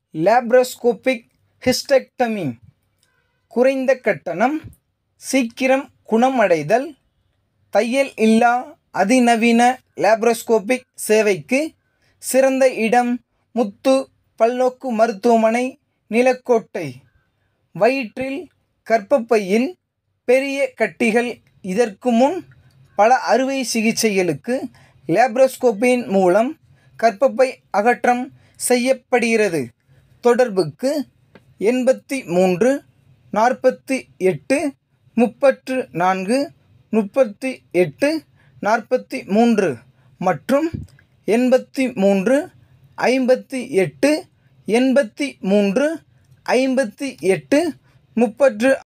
laparoscopic hysterectomy குறைந்த கட்டணம் சீக்கிரம் குணமடைதல் தையல் இல்லா அதிநவீன லேப்ரோஸ்கோபிக் சேவைக்கு சிறந்த இடம் முத்து பல்நோக்கு மருத்துவமனை நிலக்கோட்டை வயிற்றில் கர்ப்பப்பையில் பெரிய கட்டிகள் இதற்கு முன் பல அறுவை சிகிச்சைகளுக்கு லேப்ரோஸ்கோப்பியின் மூலம் கர்ப்பப்பை அகற்றம் செய்யப்படுகிறது தொடர்புக்கு எண்பத்தி மூன்று நாற்பத்தி எட்டு முப்பத்து நான்கு முப்பத்தி எட்டு நாற்பத்தி மூன்று மற்றும் எண்பத்தி மூன்று ஐம்பத்தி எட்டு எண்பத்தி மூன்று ஐம்பத்தி எட்டு முப்பத்து